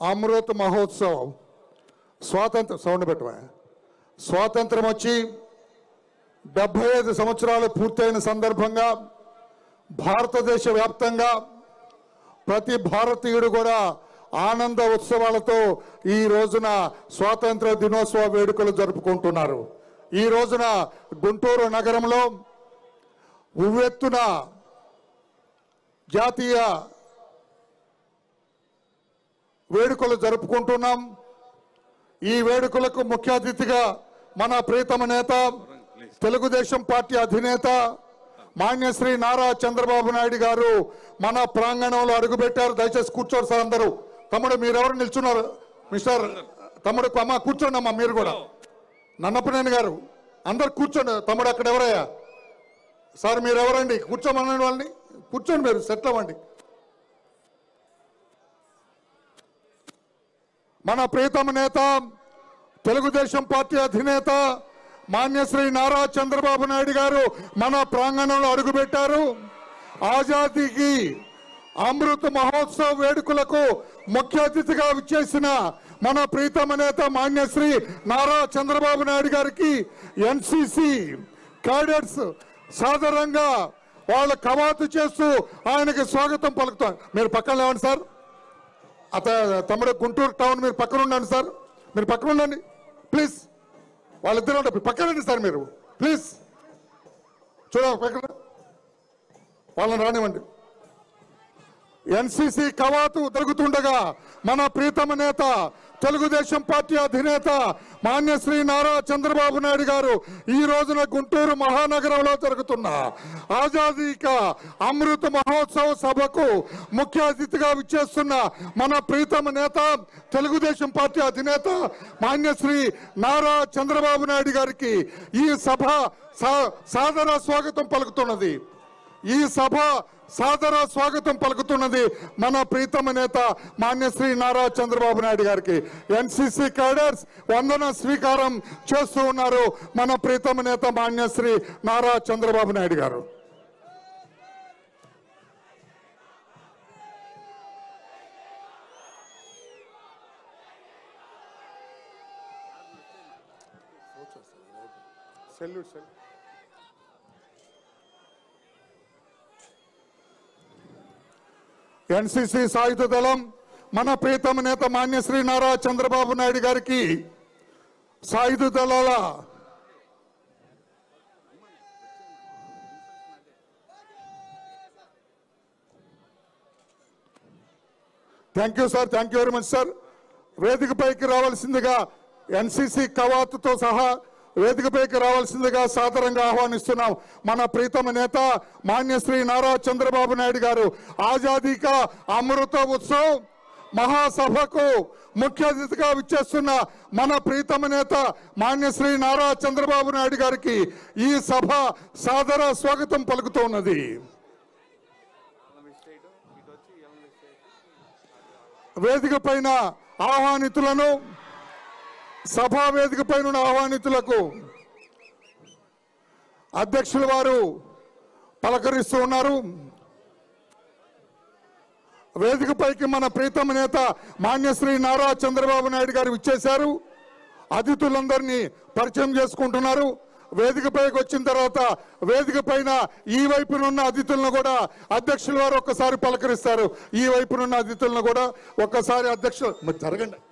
అమృత్ మహోత్సవ్ స్వాతంత్ర సౌండ్ పెట్టవా స్వాతంత్రం వచ్చి డెబ్బై ఐదు సంవత్సరాలు పూర్తయిన సందర్భంగా భారతదేశ వ్యాప్తంగా ప్రతి భారతీయుడు కూడా ఆనంద ఉత్సవాలతో ఈ రోజున స్వాతంత్ర దినోత్సవ వేడుకలు జరుపుకుంటున్నారు ఈ రోజున గుంటూరు నగరంలో ఉవ్వెత్తున జాతీయ వేడుకలు జరుపుకుంటున్నాం ఈ వేడుకలకు ముఖ్య అతిథిగా మన ప్రీతమ నేత తెలుగుదేశం పార్టీ అధినేత మాన్యశ్రీ నారా చంద్రబాబు నాయుడు గారు మన ప్రాంగణంలో అడుగుపెట్టారు దయచేసి కూర్చోరు సార్ అందరూ తమ్ముడు మీరెవరు నిల్చున్నారు మిస్టర్ తమ్ముడు అమ్మ కూర్చోండి అమ్మా మీరు కూడా నన్నపనేని గారు అందరు కూర్చోండి తమ్ముడు అక్కడ ఎవరయ్యా సార్ మీరు ఎవరండి కూర్చోమనండి వాళ్ళని కూర్చోండి మీరు సెటిల్ అవ్వండి మన ప్రీతమ నేత తెలుగుదేశం పార్టీ అధినేత మాన్యశ్రీ నారా చంద్రబాబు నాయుడు గారు మన ప్రాంగణంలో అడుగుపెట్టారు ఆజాదీకి అమృత్ మహోత్సవ్ వేడుకలకు ముఖ్య అతిథిగా విచ్చేసిన మన ప్రీతమ నేత మాన్యశ్రీ నారా చంద్రబాబు నాయుడు గారికి ఎన్సిసి క్యాడెట్స్ సాధారణంగా వాళ్ళ కవాతు చేస్తూ ఆయనకి స్వాగతం పలుకుతారు మీరు పక్కన లేవండి సార్ అత తమ్ముడు గుంటూరు టౌన్ మీరు పక్కన ఉండండి సార్ మీరు పక్కన ఉండండి ప్లీజ్ వాళ్ళిద్దరు ఉండండి పక్కన రండి సార్ మీరు ప్లీజ్ చూడ పక్కన వాళ్ళని రానివ్వండి ఎన్సిసి కవాతు జరుగుతుండగా మన ప్రీతమ నేత తెలుగుదేశం పార్టీ అధినేత మాన్యశ్రీ నారా చంద్రబాబు నాయుడు గారు ఈ రోజున గుంటూరు మహానగరంలో జరుగుతున్న ఆజాదీక అమృత మహోత్సవ సభకు ముఖ్య అతిథిగా విచ్చేస్తున్న మన ప్రీతమ నేత తెలుగుదేశం పార్టీ అధినేత మాన్యశ్రీ నారా చంద్రబాబు నాయుడు గారికి ఈ సభ సా- సాదర స్వాగతం పలుకుతున్నది ఈ సభ సాదర స్వాగతం పలుకుతున్నది మన ప్రీతమ నేత మాన్యశ్రీ నారా చంద్రబాబు నాయుడు గారికి ఎన్సిసి క్యాడర్స్ వందన స్వీకారం చేస్తూ ఉన్నారు మన ప్రీతమ నేత మాన్యశ్రీ నారా చంద్రబాబు నాయుడు గారు సెల్యూట్ సెల్యూట్ ఎన్సిసి సాయుధ దళం మన ప్రీతమ నేత మాన్యశ్రీ నారా చంద్రబాబు నాయుడు గారికి సాయుధ దళాల thank you sir thank you very much sir వేదికపైకి రావాల్సిందిగా ఎన్సిసి కవాతుతో సహా వేదికపైకి రావాల్సిందిగా సాదరంగా ఆహ్వానిస్తున్నాం మన ప్రీతమ నేత మాన్యశ్రీ నారా చంద్రబాబు నాయుడు గారు ఆజాదీ కా అమృత ఉత్సవ్ మహాసభకు ముఖ్య అతిథిగా విచ్చేస్తున్న మన ప్రీతమ నేత మాన్యశ్రీ నారా చంద్రబాబు నాయుడు గారికి ఈ సభ సాదర స్వాగతం పలుకుతున్నది వేదిక పైన ఆహ్వానితులను సభా వేదిక పైన ఉన్న ఆహ్వానితులకు అధ్యక్షుల వారు పలకరిస్తూ ఉన్నారు వేదికపైకి మన ప్రీతమ నేత మాన్యశ్రీ నారా చంద్రబాబు నాయుడు గారు ఇచ్చేశారు అతిథులందరినీ పరిచయం చేసుకుంటున్నారు వేదికపైకి వచ్చిన తర్వాత వేదిక పైన ఈ వైపునున్న అతిథులను కూడా అధ్యక్షుల వారు ఒక్కసారి పలకరిస్తారు ఈ వైపునున్న అతిథులను కూడా ఒక్కసారి అధ్యక్షులు మరి జరగండి